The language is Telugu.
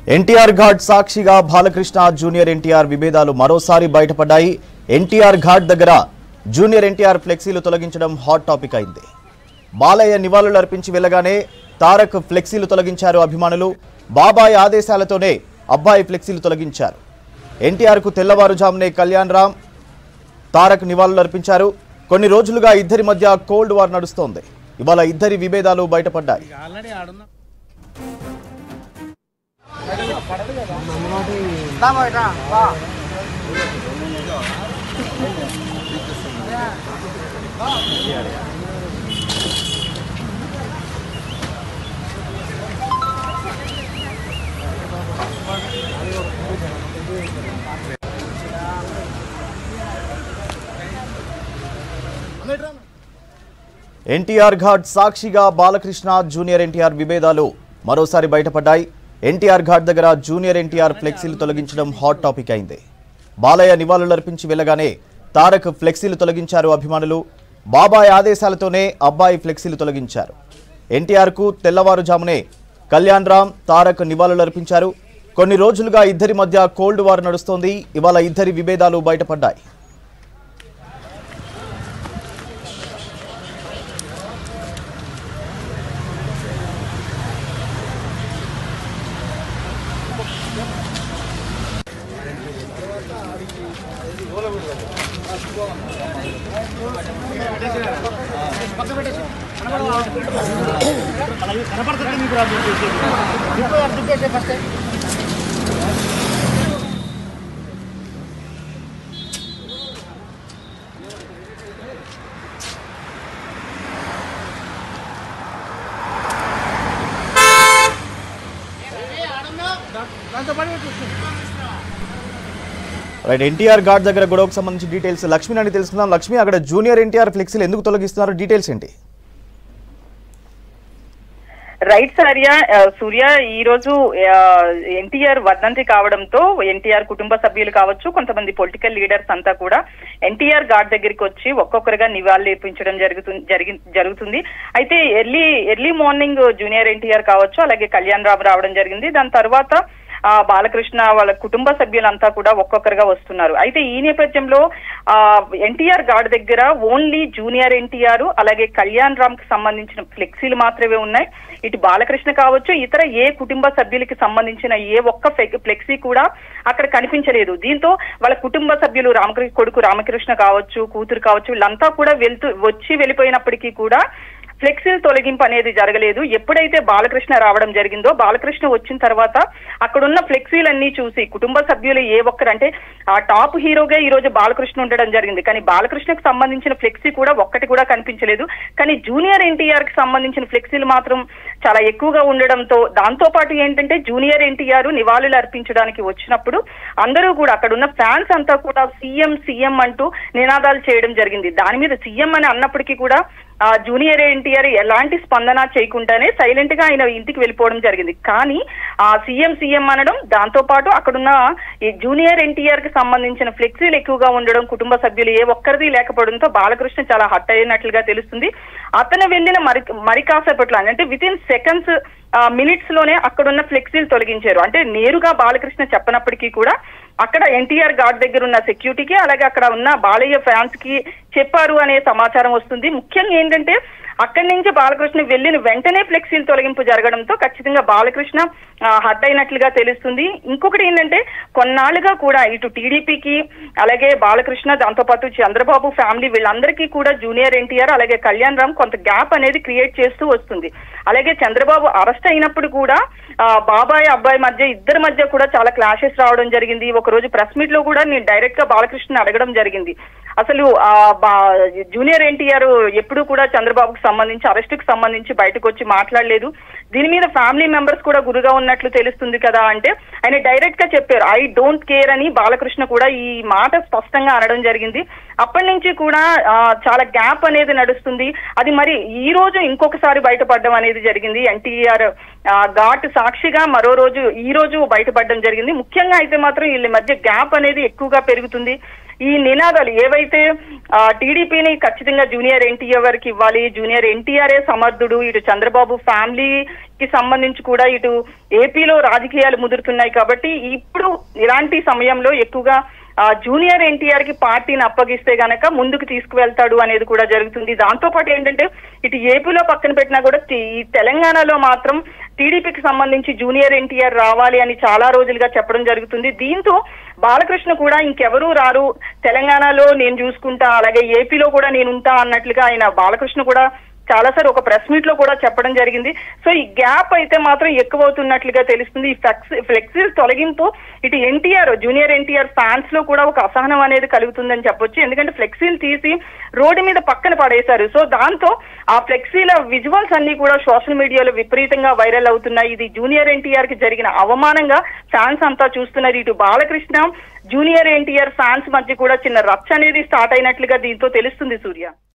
ఎన్టీఆర్ ఘాట్ సాక్షిగా బాలకృష్ణ జూనియర్ ఎన్టీఆర్ విభేదాలు మరోసారి బయటపడ్డాయి ఎన్టీఆర్ ఘాట్ దగ్గర జూనియర్ ఎన్టీఆర్ ఫ్లెక్సీలు తొలగించడం హాట్ టాపిక్ అయింది బాలయ్య నివాళులు అర్పించి వెళ్ళగానే తారక్ ఫ్లెక్సీలు తొలగించారు అభిమానులు బాబాయ్ ఆదేశాలతోనే అబ్బాయి ఫ్లెక్సీలు తొలగించారు ఎన్టీఆర్కు తెల్లవారుజామునే కళ్యాణ్ రామ్ తారక్ నివాళులు అర్పించారు కొన్ని రోజులుగా ఇద్దరి మధ్య కోల్డ్ వార్ నడుస్తోంది ఇవాళ ఇద్దరి విభేదాలు బయటపడ్డాయి ఆల్రెడీ ఆడున్నా ఎన్టీఆర్ ఘాట్ సాక్షిగా బాలకృష్ణ జూనియర్ ఎన్టీఆర్ విభేదాలు మరోసారి బయటపడ్డాయి ఎన్టీఆర్ ఘాట్ దగ్గర జూనియర్ ఎన్టీఆర్ ఫ్లెక్సీలు తొలగించడం హాట్ టాపిక్ అయింది బాలయ్య నివాళులు అర్పించి వెళ్ళగానే తారక్ ఫ్లెక్సీలు తొలగించారు అభిమానులు బాబాయ్ ఆదేశాలతోనే అబ్బాయి ఫ్లెక్సీలు తొలగించారు ఎన్టీఆర్కు తెల్లవారుజామునే కళ్యాణ్ రామ్ తారక్ నివాళులు అర్పించారు కొన్ని రోజులుగా ఇద్దరి మధ్య కోల్డ్ వార్ నడుస్తోంది ఇవాళ ఇద్దరి విభేదాలు బయటపడ్డాయి రైట్ ఎన్టీఆర్ ఘాట్ దగ్గర గొడవకు సంబంధించి డీటెయిల్స్ లక్ష్మి అని తెలుసుకుందాం లక్ష్మి అక్కడ జూనియర్ ఎన్టీఆర్ ఫ్లెక్సీలు ఎందుకు తొలగిస్తున్నారు డీటెయిల్స్ ఏంటి రైట్ సార్య ఆ, సూర్య ఈ రోజు ఎన్టీఆర్ వర్ధంతి కావడంతో ఎన్టీఆర్ కుటుంబ సభ్యులు కావచ్చు కొంతమంది పొలిటికల్ లీడర్స్ అంతా కూడా ఎన్టీఆర్ గార్డ్ దగ్గరికి వచ్చి ఒక్కొక్కరుగా నివాళులు ఇప్పించడం జరుగుతుంది జరిగి జరుగుతుంది అయితే early early morning junior NTR కావచ్చు అలాగే కళ్యాణ్ రామ్ రావడం జరిగింది దాని తర్వాత ఆ బాలకృష్ణ వాళ్ళ కుటుంబ సభ్యులంతా కూడా ఒక్కొక్కరుగా వస్తున్నారు అయితే ఈ నేపథ్యంలో ఆ ఎన్టీఆర్ గార్డ్ దగ్గర ఓన్లీ జూనియర్ ఎన్టీఆర్ అలాగే కళ్యాణ్ రామ్ కి సంబంధించిన ఫ్లెక్సీలు మాత్రమే ఉన్నాయి ఇటు బాలకృష్ణ కావచ్చు ఇతర ఏ కుటుంబ సభ్యులకి సంబంధించిన ఏ ఒక్క ఫ్లెక్- ఫ్లెక్సీ కూడా అక్కడ కనిపించలేదు దీంతో వాళ్ళ కుటుంబ సభ్యులు రామకృష్ణ కొడుకు రామకృష్ణ కావచ్చు కూతురు కావచ్చు వీళ్ళంతా కూడా వెళ్తూ వచ్చి వెళ్ళిపోయినప్పటికీ కూడా ఫ్లెక్సీల తొలగింపు అనేది జరగలేదు ఎప్పుడైతే బాలకృష్ణ రావడం జరిగిందో బాలకృష్ణ వచ్చిన తర్వాత అక్కడున్న ఫ్లెక్సీలన్నీ చూసి కుటుంబ సభ్యులు ఏ ఒక్కరు అంటే ఆ టాప్ హీరోగా ఈ రోజు బాలకృష్ణ ఉండడం జరిగింది కానీ బాలకృష్ణకు సంబంధించిన ఫ్లెక్సీ కూడా ఒక్కటి కూడా కనిపించలేదు కానీ జూనియర్ ఎన్టీఆర్ కి సంబంధించిన ఫ్లెక్సీలు మాత్రం చాలా ఎక్కువగా ఉండడంతో దాంతో పాటు ఏంటంటే జూనియర్ ఎన్టీఆర్ నివాళులు అర్పించడానికి వచ్చినప్పుడు అందరూ కూడా అక్కడ ఉన్న ఫ్యాన్స్ అంతా కూడా సీఎం సీఎం అంటూ నినాదాలు చేయడం జరిగింది దాని మీద సీఎం అని అన్నప్పటికీ కూడా ఆ జూనియర్ ఎన్టీఆర్ ఎలాంటి స్పందన చేయకుండానే సైలెంట్ గా ఆయన ఇంటికి వెళ్ళిపోవడం జరిగింది కానీ ఆ సీఎం సీఎం అనడం దాంతో పాటు అక్కడున్న ఈ జూనియర్ ఎన్టీఆర్ కి సంబంధించిన ఫ్లెక్సీలు ఎక్కువగా ఉండడం కుటుంబ సభ్యులు ఏ ఒక్కరిది లేకపోవడంతో బాలకృష్ణ చాలా హట్ అయినట్లుగా తెలుస్తుంది అతను వెళ్ళిన మరి మరి కాసేపట్లో అంటే విత్ ఇన్ సెకండ్స్ మినిట్స్ లోనే అక్కడున్న ఫ్లెక్సీలు తొలగించారు అంటే నేరుగా బాలకృష్ణ చెప్పనప్పటికీ కూడా అక్కడ ఎన్టీఆర్ గార్డ్ దగ్గర ఉన్న సెక్యూరిటీకి అలాగే అక్కడ ఉన్న బాలయ్య ఫ్యాన్స్ కి చెప్పారు అనే సమాచారం వస్తుంది ముఖ్యంగా ఏంటంటే అక్కడి నుంచి బాలకృష్ణ వెళ్ళిన వెంటనే ఫ్లెక్సీలు తొలగింపు జరగడంతో ఖచ్చితంగా బాలకృష్ణ ఆ, హట్ అయినట్లుగా తెలుస్తుంది ఇంకొకటి ఏంటంటే కొన్నాళ్ళుగా కూడా ఇటు టీడీపీకి అలాగే బాలకృష్ణ దాంతోపాటు చంద్రబాబు ఫ్యామిలీ వీళ్ళందరికీ కూడా జూనియర్ ఎన్టీఆర్ అలాగే కళ్యాణ్ రామ్ కొంత గ్యాప్ అనేది క్రియేట్ చేస్తూ వస్తుంది అలాగే చంద్రబాబు అరెస్ట్ అయినప్పుడు కూడా ఆ, బాబాయ్ అబ్బాయి మధ్య ఇద్దరి మధ్య కూడా చాలా క్లాషెస్ రావడం జరిగింది ఒక రోజు ప్రెస్ మీట్ లో కూడా నేను డైరెక్ట్ గా బాలకృష్ణ అడగడం జరిగింది అసలు ఆ బా- జూనియర్ ఎన్టీఆర్ ఎప్పుడు కూడా చంద్రబాబుకు సంబంధించి అరెస్ట్ కు సంబంధించి బయటకు వచ్చి మాట్లాడలేదు దీని మీద ఫ్యామిలీ మెంబర్స్ కూడా గురుగా ఉన్నట్లు తెలుస్తుంది కదా అంటే ఆయన డైరెక్ట్ గా చెప్పారు ఐ డోంట్ కేర్ అని బాలకృష్ణ కూడా ఈ మాట స్పష్టంగా అనడం జరిగింది అప్పటి నుంచి కూడా ఆ, చాలా గ్యాప్ అనేది నడుస్తుంది అది మరి ఈ రోజు ఇంకొకసారి బయటపడడం అనేది జరిగింది ఎన్టీఆర్ ఘాట్ సాక్షిగా మరో రోజు ఈ రోజు బయటపడడం జరిగింది ముఖ్యంగా అయితే మాత్రం వీళ్ళ మధ్య గ్యాప్ అనేది ఎక్కువగా పెరుగుతుంది ఈ నినాదాలు ఏవైతే టీడీపీని ఖచ్చితంగా జూనియర్ ఎన్టీఆర్ కి ఇవ్వాలి జూనియర్ జూనియర్ ఎన్టీఆర్ఏ సమర్థుడు ఇటు చంద్రబాబు ఫ్యామిలీకి సంబంధించి కూడా ఇటు ఏపీలో రాజకీయాలు ముదురుతున్నాయి కాబట్టి ఇప్పుడు ఇలాంటి సమయంలో ఎక్కువగా ఆ, జూనియర్ ఎన్టీఆర్ కి పార్టీని అప్పగిస్తే గనక ముందుకు తీసుకువెళ్తాడు అనేది కూడా జరుగుతుంది దాంతో పాటు ఏంటంటే ఇటు ఏపీలో పక్కన పెట్టినా కూడా టి- ఈ తెలంగాణలో మాత్రం టీడీపీకి సంబంధించి జూనియర్ ఎన్టీఆర్ రావాలి అని చాలా రోజులుగా చెప్పడం జరుగుతుంది దీంతో బాలకృష్ణ కూడా ఇంకెవరూ రారు తెలంగాణలో నేను చూసుకుంటా అలాగే ఏపీలో కూడా నేను ఉంటా అన్నట్లుగా ఆయన బాలకృష్ణ కూడా చాలా సార్ ఒక ప్రెస్ మీట్ లో కూడా చెప్పడం జరిగింది సో ఈ గ్యాప్ అయితే మాత్రం ఎక్కువ అవుతున్నట్లుగా తెలుస్తుంది ఈ ఫ్లెక్స్ ఫ్లెక్సీల తొలగింపు ఇటు ఎన్టీఆర్ జూనియర్ ఎన్టీఆర్ ఫ్యాన్స్ లో కూడా ఒక అసహనం అనేది కలుగుతుందని చెప్పొచ్చు ఎందుకంటే ఫ్లెక్సీలు తీసి రోడ్డు మీద పక్కన పడేశారు సో దాంతో ఆ ఫ్లెక్సీల విజువల్స్ అన్ని కూడా సోషల్ మీడియాలో విపరీతంగా వైరల్ అవుతున్నాయి ఇది జూనియర్ ఎన్టీఆర్ కి జరిగిన అవమానంగా ఫ్యాన్స్ అంతా చూస్తున్నారు ఇటు బాలకృష్ణ జూనియర్ ఎన్టీఆర్ ఫ్యాన్స్ మధ్య కూడా చిన్న రచ్చ అనేది స్టార్ట్ అయినట్లుగా దీంతో తెలుస్తుంది సూర్య